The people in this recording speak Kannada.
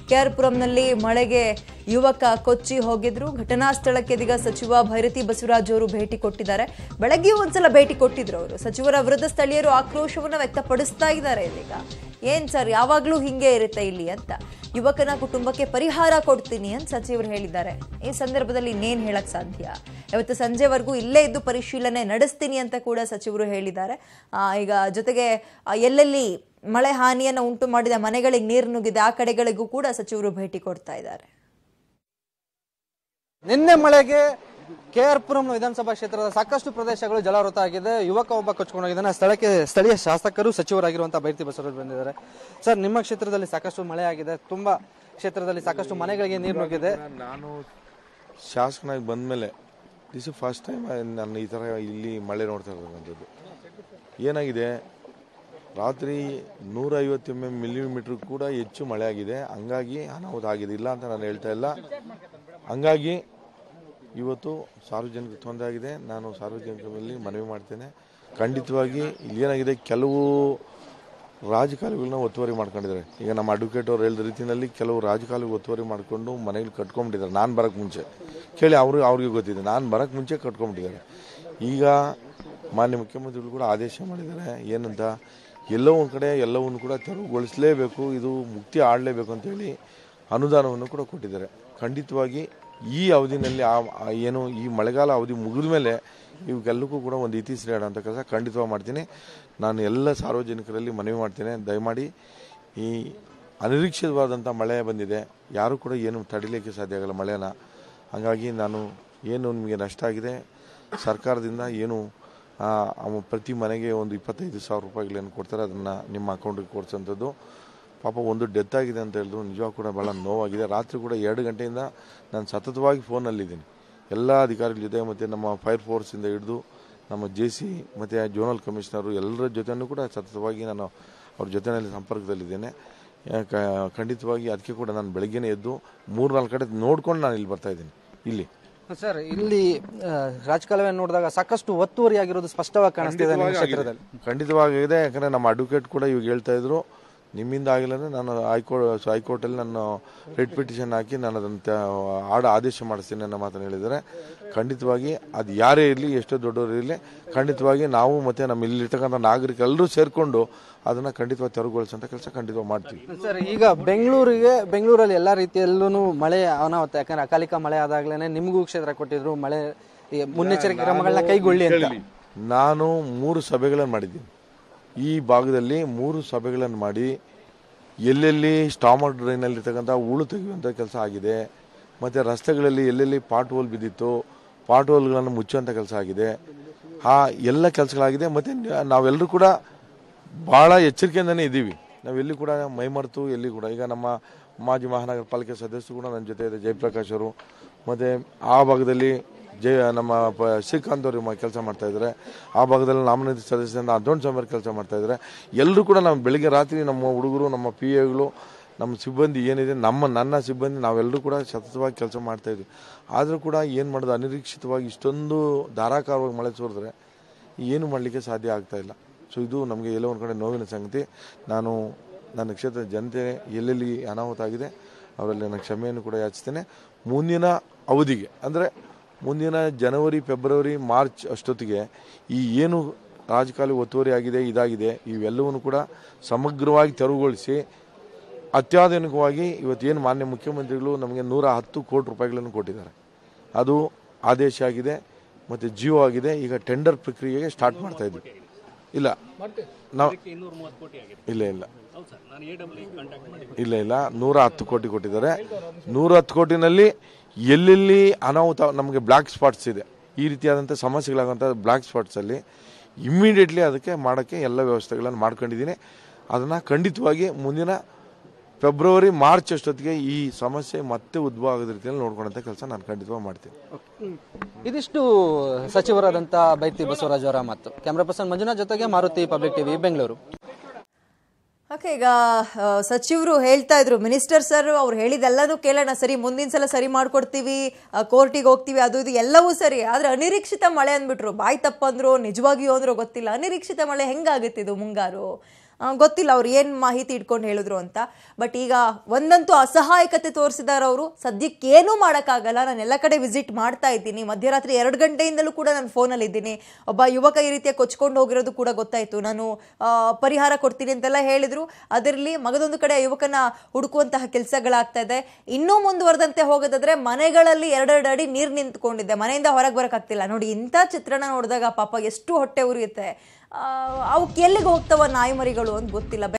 ಕೆಆರ್ ಪುರಂನಲ್ಲಿ ಮಳೆಗೆ ಯುವಕ ಕೊಚ್ಚಿ ಹೋಗಿದ್ರು ಘಟನಾ ಸ್ಥಳಕ್ಕೆ ಇದೀಗ ಸಚಿವ ಭೈರತಿ ಬಸವರಾಜ್ ಅವರು ಭೇಟಿ ಕೊಟ್ಟಿದ್ದಾರೆ ಬೆಳಗ್ಗೆ ಒಂದ್ಸಲ ಭೇಟಿ ಕೊಟ್ಟಿದ್ರು ಅವರು ಸಚಿವರ ವಿರುದ್ಧ ಸ್ಥಳೀಯರು ಆಕ್ರೋಶವನ್ನ ವ್ಯಕ್ತಪಡಿಸ್ತಾ ಇದ್ದಾರೆ ಇದೀಗ ಏನ್ ಸರ್ ಯಾವಾಗ್ಲೂ ಹಿಂಗೆ ಇರುತ್ತೆ ಇಲ್ಲಿ ಅಂತ ಯುವಕನ ಕುಟುಂಬಕ್ಕೆ ಪರಿಹಾರ ಕೊಡ್ತೀನಿ ಅಂತ ಸಚಿವರು ಹೇಳಿದ್ದಾರೆ ಈ ಸಂದರ್ಭದಲ್ಲಿ ಇನ್ನೇನ್ ಹೇಳಕ್ ಸಾಧ್ಯ ಇವತ್ತು ಸಂಜೆವರೆಗೂ ಇಲ್ಲೇ ಇದ್ದು ಪರಿಶೀಲನೆ ನಡೆಸ್ತೀನಿ ಅಂತ ಕೂಡ ಸಚಿವರು ಹೇಳಿದ್ದಾರೆ ಆ, ಈಗ ಜೊತೆಗೆ ಆ, ಎಲ್ಲೆಲ್ಲಿ ಮಳೆ ಹಾನಿಯನ್ನು ಉಂಟು ಮಾಡಿದ ಮನೆಗಳಿಗೆ ನೀರು ನುಗ್ಗಿದೆ ಆ ಕಡೆಗಳಿಗೂ ಕೂಡ ಸಚಿವರು ಭೇಟಿ ಕೊಡ್ತಾ ಇದ್ದಾರೆ ನಿನ್ನೆ ಮಳೆಗೆ ಕೆ ಆರ್ ಪುರಂ ವಿಧಾನಸಭಾ ಕ್ಷೇತ್ರದ ಸಾಕಷ್ಟು ಪ್ರದೇಶಗಳು ಜಲಾವೃತ ಆಗಿದೆ ಯುವಕ ಒಬ್ಬ ಕೊಚ್ಕೊಂಡೋಗಿದ್ದಾನೆ ಸ್ಥಳಕ್ಕೆ ಸ್ಥಳೀಯ ಶಾಸಕರು ಸಚಿವರಾಗಿರುವಂತಹ ಬೈರತಿ ಬಸವರಾಜ್ ಬಂದಿದ್ದಾರೆ ಸರ್ ನಿಮ್ಮ ಕ್ಷೇತ್ರದಲ್ಲಿ ಸಾಕಷ್ಟು ಮಳೆ ಆಗಿದೆ ತುಂಬಾ ಕ್ಷೇತ್ರದಲ್ಲಿ ಸಾಕಷ್ಟು ಮನೆಗಳಿಗೆ ನೀರು ನುಗ್ಗಿದೆ ನಾನು ಶಾಸಕನಾಗಿ ಬಂದಮೇಲೆ ದಿಸ್ ಫಸ್ಟ್ ಟೈಮ್ ನಾನು ಈ ಥರ ಇಲ್ಲಿ ಮಳೆ ನೋಡ್ತಾ ಇರೋದಂಥದ್ದು ಏನಾಗಿದೆ ರಾತ್ರಿ ನೂರ ಐವತ್ತು ಎಮ್ ಎಮ್ ಮಿಲಿಮೀಟ್ರ್ ಕೂಡ ಹೆಚ್ಚು ಮಳೆ ಆಗಿದೆ ಹಂಗಾಗಿ ಅನಾಹುತ ಆಗಿದೆ ಇಲ್ಲ ಅಂತ ನಾನು ಹೇಳ್ತಾ ಇಲ್ಲ ಹಂಗಾಗಿ ಇವತ್ತು ಸಾರ್ವಜನಿಕರಿಗೆ ತೊಂದರೆ ಆಗಿದೆ ನಾನು ಸಾರ್ವಜನಿಕರಲ್ಲಿ ಮನವಿ ಮಾಡ್ತೇನೆ ಖಂಡಿತವಾಗಿ ಇಲ್ಲಿ ಏನಾಗಿದೆ ಕೆಲವು ರಾಜಕಾಲುಗಳನ್ನ ಒತ್ತುವರಿ ಮಾಡ್ಕೊಂಡಿದ್ದಾರೆ ಈಗ ನಮ್ಮ ಅಡ್ವೊಕೇಟ್ ಅವ್ರು ಹೇಳಿದ ರೀತಿಯಲ್ಲಿ ಕೆಲವು ರಾಜಕಾಲುಗಳು ಒತ್ತುವರಿ ಮಾಡಿಕೊಂಡು ಮನೆಗಳು ಕಟ್ಕೊಂಡ್ಬಿಟ್ಟಿದ್ದಾರೆ ನಾನು ಬರೋಕ್ಕೆ ಮುಂಚೆ ಕೇಳಿ ಅವ್ರಿಗೆ ಅವ್ರಿಗೆ ಗೊತ್ತಿದೆ ನಾನು ಬರೋಕ್ಕೆ ಮುಂಚೆ ಕಟ್ಕೊಂಡ್ಬಿಟ್ಟಿದ್ದಾರೆ ಈಗ ಮಾನ್ಯ ಮುಖ್ಯಮಂತ್ರಿಗಳು ಕೂಡ ಆದೇಶ ಮಾಡಿದ್ದಾರೆ ಏನಂತ ಎಲ್ಲೋ ಒಂದು ಕಡೆ ಎಲ್ಲವನ್ನು ಕೂಡ ತೆರವುಗೊಳಿಸಲೇಬೇಕು ಇದು ಮುಕ್ತಿ ಆಡಲೇಬೇಕು ಅಂತೇಳಿ ಅನುದಾನವನ್ನು ಕೂಡ ಕೊಟ್ಟಿದ್ದಾರೆ ಖಂಡಿತವಾಗಿ ಈ ಅವಧಿನಲ್ಲಿ ಆ ಆ ಏನು ಈ ಮಳೆಗಾಲ ಅವಧಿ ಮುಗಿದ ಮೇಲೆ ಇವಕ್ಕೆಲ್ಲಕ್ಕೂ ಕೂಡ ಒಂದು ಇತಿಶ್ರೀ ಆಡೋಂಥ ಕೆಲಸ ಖಂಡಿತವಾಗಿ ಮಾಡ್ತೀನಿ ನಾನು ಎಲ್ಲ ಸಾರ್ವಜನಿಕರಲ್ಲಿ ಮನವಿ ಮಾಡ್ತೇನೆ ದಯಮಾಡಿ ಈ ಅನಿರೀಕ್ಷಿತವಾದಂಥ ಮಳೆ ಬಂದಿದೆ ಯಾರೂ ಕೂಡ ಏನು ತಡಿಲಿಕ್ಕೆ ಸಾಧ್ಯ ಆಗಲ್ಲ ಮಳೆನ ಹಾಗಾಗಿ ನಾನು ಏನು ನಿಮಗೆ ನಷ್ಟ ಆಗಿದೆ ಸರ್ಕಾರದಿಂದ ಏನು ಆ, ಅವ ಪ್ರತಿ ಮನೆಗೆ ಒಂದು ಇಪ್ಪತ್ತೈದು ಸಾವಿರ ರೂಪಾಯಿಗಳೇನು ಕೊಡ್ತಾರೆ ಅದನ್ನು ನಿಮ್ಮ ಅಕೌಂಟಿಗೆ ಕೊಡ್ಸೋಂಥದ್ದು ಪಾಪ ಒಂದು ಡೆತ್ ಆಗಿದೆ ಅಂತ ಹೇಳಿದ್ರು ನಿಜವಾಗ ಕೂಡ ಭಾಳ ನೋವಾಗಿದೆ ರಾತ್ರಿ ಕೂಡ ಎರಡು ಗಂಟೆಯಿಂದ ನಾನು ಸತತವಾಗಿ ಫೋನಲ್ಲಿದ್ದೀನಿ ಎಲ್ಲ ಅಧಿಕಾರಿಗಳ ಜೊತೆ ಮತ್ತು ನಮ್ಮ ಫೈರ್ ಫೋರ್ಸಿಂದ ಹಿಡಿದು ನಮ್ಮ ಜೆ ಸಿ ಮತ್ತು ಜೋನಲ್ ಕಮಿಷನರು ಎಲ್ಲರ ಜೊತೆನೂ ಕೂಡ ಸತತವಾಗಿ ನಾನು ಅವ್ರ ಜೊತೆಯಲ್ಲಿ ಸಂಪರ್ಕದಲ್ಲಿದ್ದೇನೆ ಯಾಕ- ಖಂಡಿತವಾಗಿ ಅದಕ್ಕೆ ಕೂಡ ನಾನು ಬೆಳಗ್ಗೆನೇ ಎದ್ದು ಮೂರು ನಾಲ್ಕು ಕಡೆ ನೋಡ್ಕೊಂಡು ನಾನು ಇಲ್ಲಿ ಬರ್ತಾ ಇದ್ದೀನಿ ಇಲ್ಲಿ ಸರ್ ಇಲ್ಲಿ ಆ, ರಾಜಕಾಲುವೆ ನೋಡಿದಾಗ ಸಾಕಷ್ಟು ಒತ್ತುವರಿ ಆಗಿರೋದು ಸ್ಪಷ್ಟವಾಗಿ ಕಾಣಿಸ್ತಿದೆ ನಿಮ್ಮ ಕ್ಷೇತ್ರದಲ್ಲಿ ಖಂಡಿತವಾಗಿದೆ ಯಾಕಂದ್ರೆ ನಮ್ಮ ಅಡ್ವೊಕೇಟ್ ಕೂಡ ಇವಾಗ ಹೇಳ್ತಾ ಇದ್ರು ನಿಮ್ಮಿಂದ ಆಗಿಲ್ಲ ಅಂದ್ರೆ ನಾನು ಹೈಕೋರ್ಟ್ ಹೈಕೋರ್ಟಲ್ಲಿ ನಾನು ರೆಡ್ ಪಿಟಿಷನ್ ಹಾಕಿ ನಾನು ಅದನ್ನು ತ- ಆಡ ಆದೇಶ ಮಾಡಿಸ್ತೀನಿ ಅನ್ನೋ ಮಾತನ್ನು ಹೇಳಿದ್ದಾರೆ ಖಂಡಿತವಾಗಿ ಅದು ಯಾರೇ ಇರಲಿ ಎಷ್ಟೋ ದೊಡ್ಡವರು ಇರಲಿ ಖಂಡಿತವಾಗಿ ನಾವು ಮತ್ತೆ ನಮ್ಮ ಇಲ್ಲಿರ್ತಕ್ಕಂಥ ನಾಗರಿಕರೆಲ್ಲರೂ ಸೇರಿಕೊಂಡು ಅದನ್ನು ಖಂಡಿತವಾಗಿ ತೆರವುಗೊಳಿಸೋಂಥ ಕೆಲಸ ಖಂಡಿತವಾಗಿ ಮಾಡ್ತೀವಿ ಸರ್ ಈಗ ಬೆಂಗಳೂರಿಗೆ ಬೆಂಗಳೂರಲ್ಲಿ ಎಲ್ಲಾ ರೀತಿಯಲ್ಲೂ ಮಳೆ ಅನಾಹುತ ಯಾಕಂದ್ರೆ ಅಕಾಲಿಕ ಮಳೆ ಆದಾಗ್ಲೇನೆ ನಿಮಗೂ ಕ್ಷೇತ್ರ ಕೊಟ್ಟಿದ್ರು ಮಳೆ ಈ ಮುನ್ನೆಚ್ಚರಿಕೆ ಕ್ರಮಗಳನ್ನ ಕೈಗೊಳ್ಳಿ ಅಂತ ನಾನು ಮೂರು ಸಭೆಗಳನ್ನು ಮಾಡಿದ್ದೀನಿ ಈ ಭಾಗದಲ್ಲಿ ಮೂರು ಸಭೆಗಳನ್ನು ಮಾಡಿ ಎಲ್ಲೆಲ್ಲಿ ಸ್ಟಾಮರ್ ಡ್ರೈನಲ್ಲಿರ್ತಕ್ಕಂಥ ಹೂಳು ತೆಗೆಯುವಂಥ ಕೆಲಸ ಆಗಿದೆ ಮತ್ತು ರಸ್ತೆಗಳಲ್ಲಿ ಎಲ್ಲೆಲ್ಲಿ ಪಾಟ್ ಹೋಲ್ ಬಿದ್ದಿತ್ತು ಪಾಟ್ ಹೋಲ್ಗಳನ್ನು ಮುಚ್ಚುವಂಥ ಕೆಲಸ ಆಗಿದೆ ಆ ಎಲ್ಲ ಕೆಲಸಗಳಾಗಿದೆ ಮತ್ತು ನಾವೆಲ್ಲರೂ ಕೂಡ ಭಾಳ ಎಚ್ಚರಿಕೆಯಿಂದನೇ ಇದ್ದೀವಿ ನಾವೆಲ್ಲಿ ಕೂಡ ಮೈಮರೆತು ಎಲ್ಲಿ ಕೂಡ ಈಗ ನಮ್ಮ ಮಾಜಿ ಮಹಾನಗರ ಪಾಲಿಕೆ ಸದಸ್ಯರು ಕೂಡ ನನ್ನ ಜೊತೆ ಇದೆ ಜಯಪ್ರಕಾಶ್ ಅವರು ಮತ್ತು ಆ ಭಾಗದಲ್ಲಿ ಜಯ ನಮ್ಮ ಪ ಶ್ರೀಕಾಂತ್ ಅವರು ಕೆಲಸ ಮಾಡ್ತಾ ಇದ್ದಾರೆ ಆ ಭಾಗದಲ್ಲಿ ನಾಮಿನೇಟ್ ಸದಸ್ಯರಿಂದ ಅದೊಂದು ಸಮಯ ಕೆಲಸ ಮಾಡ್ತಾ ಇದ್ದಾರೆ ಎಲ್ಲರೂ ಕೂಡ ನಾವು ಬೆಳಿಗ್ಗೆ ರಾತ್ರಿ ನಮ್ಮ ಹುಡುಗರು ನಮ್ಮ ಪಿ ಎಗಳು ನಮ್ಮ ಸಿಬ್ಬಂದಿ ಏನಿದೆ ನಮ್ಮ ನನ್ನ ಸಿಬ್ಬಂದಿ ನಾವೆಲ್ಲರೂ ಕೂಡ ಸತತವಾಗಿ ಕೆಲಸ ಮಾಡ್ತಾ ಇದ್ವಿ ಆದರೂ ಕೂಡ ಏನು ಮಾಡೋದು ಅನಿರೀಕ್ಷಿತವಾಗಿ ಇಷ್ಟೊಂದು ಧಾರಾಕಾರವಾಗಿ ಮಳೆ ಸುರಿದ್ರೆ ಏನು ಮಾಡಲಿಕ್ಕೆ ಸಾಧ್ಯ ಆಗ್ತಾ ಇಲ್ಲ ಸೊ ಇದು ನಮಗೆ ಎಲ್ಲೋ ಒಂದು ಕಡೆ ನೋವಿನ ಸಂಗತಿ ನಾನು ನನ್ನ ಕ್ಷೇತ್ರದ ಜನತೆ ಎಲ್ಲೆಲ್ಲಿ ಅನಾಹುತ ಆಗಿದೆ ಅವರಲ್ಲಿ ನಾನು ಕ್ಷಮೆಯನ್ನು ಕೂಡ ಯಾಚಿಸ್ತೇನೆ ಮುಂದಿನ ಅವಧಿಗೆ ಅಂದರೆ ಮುಂದಿನ ಜನವರಿ ಫೆಬ್ರವರಿ ಮಾರ್ಚ್ ಅಷ್ಟೊತ್ತಿಗೆ ಈ ಏನು ರಾಜಕಾಲಿ ಒತ್ತುವರಿ ಆಗಿದೆ ಇದಾಗಿದೆ ಇವೆಲ್ಲವನ್ನು ಕೂಡ ಸಮಗ್ರವಾಗಿ ತೆರವುಗೊಳಿಸಿ ಅತ್ಯಾಧುನಿಕವಾಗಿ ಇವತ್ತೇನು ಮಾನ್ಯ ಮುಖ್ಯಮಂತ್ರಿಗಳು ನಮಗೆ ನೂರ ಹತ್ತು ಕೋಟಿ ರೂಪಾಯಿಗಳನ್ನು ಕೊಟ್ಟಿದ್ದಾರೆ ಅದು ಆದೇಶ ಆಗಿದೆ ಮತ್ತು ಜಿಯೋ ಆಗಿದೆ ಈಗ ಟೆಂಡರ್ ಪ್ರಕ್ರಿಯೆಗೆ ಸ್ಟಾರ್ಟ್ ಮಾಡ್ತಾ ಇದ್ವಿ ಇಲ್ಲ ನಾವು ಇಲ್ಲ ಇಲ್ಲ ಇಲ್ಲ ಇಲ್ಲ ನೂರ ಹತ್ತು ಕೋಟಿ ಕೊಟ್ಟಿದ್ದಾರೆ ನೂರ ಹತ್ತು ಕೋಟಿನಲ್ಲಿ ಎಲ್ಲೆಲ್ಲಿ ಅನಾಹುತ ನಮಗೆ ಬ್ಲ್ಯಾಕ್ ಸ್ಪಾಟ್ಸ್ ಇದೆ ಈ ರೀತಿಯಾದಂಥ ಸಮಸ್ಯೆಗಳಾಗುವಂಥ ಬ್ಲ್ಯಾಕ್ ಸ್ಪಾಟ್ಸಲ್ಲಿ ಇಮ್ಮಿಡಿಯೇಟ್ಲಿ ಅದಕ್ಕೆ ಮಾಡೋಕ್ಕೆ ಎಲ್ಲ ವ್ಯವಸ್ಥೆಗಳನ್ನು ಮಾಡ್ಕೊಂಡಿದ್ದೀನಿ ಅದನ್ನು ಖಂಡಿತವಾಗಿ ಮುಂದಿನ ಫೆಬ್ರವರಿ ಮಾರ್ಚ್ ಅಷ್ಟೊತ್ತಿಗೆ ಈ ಸಮಸ್ಯೆ ಮತ್ತೆ ಉದ್ಭವ ಆಗದ ರೀತಿಯಲ್ಲಿ ನೋಡ್ಕೊಳ್ಳೋಂಥ ಕೆಲಸ ನಾನು ಖಂಡಿತವಾಗಿ ಮಾಡ್ತೀನಿ ಇದಿಷ್ಟು ಸಚಿವರಾದಂತ ಬೈತಿ ಬಸವರಾಜ್ ಅವರ ಮಾತು ಕ್ಯಾಮ್ರಾ ಪರ್ಸನ್ ಮಂಜುನಾಥ್ ಜೊತೆಗೆ Maruti public TV Bengaluru okay ಈಗ ಆ, ಸಚಿವರು ಹೇಳ್ತಾ ಇದ್ರು ಮಿನಿಸ್ಟರ್ ಸರ್ ಅವ್ರು ಹೇಳಿದೆಲ್ಲನೂ ಕೇಳೋಣ ಸರಿ ಮುಂದಿನ ಸಲ ಸರಿ ಮಾಡ್ಕೊಡ್ತೀವಿ ಕೋರ್ಟಿಗೆ ಹೋಗ್ತೀವಿ ಅದು ಇದು ಎಲ್ಲವೂ ಸರಿ ಆದ್ರೆ ಅನಿರೀಕ್ಷಿತ ಮಳೆ ಅಂದ್ಬಿಟ್ರು ಬಾಯಿ ತಪ್ಪಂದ್ರು ನಿಜವಾಗಿಯೂ ಅಂದ್ರೂ ಗೊತ್ತಿಲ್ಲ ಅನಿರೀಕ್ಷಿತ ಮಳೆ ಹೆಂಗಾಗುತ್ತೆ ಇದು ಮುಂಗಾರು ಆ, ಗೊತ್ತಿಲ್ಲ ಅವ್ರು ಏನು ಮಾಹಿತಿ ಇಟ್ಕೊಂಡು ಹೇಳಿದ್ರು ಅಂತ ಬಟ್ ಈಗ ಒಂದಂತೂ ಅಸಹಾಯಕತೆ ತೋರಿಸಿದಾರೆ ಅವರು ಸದ್ಯಕ್ಕೆ ಏನೂ ಮಾಡೋಕ್ಕಾಗಲ್ಲ ನಾನು ಎಲ್ಲ ಕಡೆ ವಿಸಿಟ್ ಮಾಡ್ತಾ ಇದ್ದೀನಿ ಮಧ್ಯರಾತ್ರಿ ಎರಡು ಗಂಟೆಯಿಂದಲೂ ಕೂಡ ನಾನು ಫೋನಲ್ಲಿ ಇದ್ದೀನಿ ಒಬ್ಬ ಯುವಕ ಈ ರೀತಿಯ ಕೊಚ್ಕೊಂಡು ಹೋಗಿರೋದು ಕೂಡ ಗೊತ್ತಾಯಿತು ನಾನು ಆ, ಪರಿಹಾರ ಕೊಡ್ತೀನಿ ಅಂತೆಲ್ಲ ಹೇಳಿದ್ರು ಅದರಲ್ಲಿ ಮಗದೊಂದು ಕಡೆ ಯುವಕನ ಹುಡುಕುವಂತಹ ಕೆಲಸಗಳಾಗ್ತಾ ಇದೆ ಇನ್ನೂ ಮುಂದುವರೆದಂತೆ ಹೋಗೋದಾದ್ರೆ ಮನೆಗಳಲ್ಲಿ ಎರಡೆರಡು ಅಡಿ ನೀರು ನಿಂತ್ಕೊಂಡಿದೆ ಮನೆಯಿಂದ ಹೊರಗೆ ಬರೋಕ್ಕಾಗ್ತಿಲ್ಲ ನೋಡಿ ಇಂಥ ಚಿತ್ರಣ ನೋಡಿದಾಗ ಪಾಪ ಎಷ್ಟು ಹೊಟ್ಟೆ ಉರಿಯುತ್ತೆ ಆ, ಅವಕ್ಕೆ ಎಲ್ಲಿಗೆ ಹೋಗ್ತಾವ ನಾಯಿ ಮರಿಗಳು ಅಂತ ಗೊತ್ತಿಲ್ಲ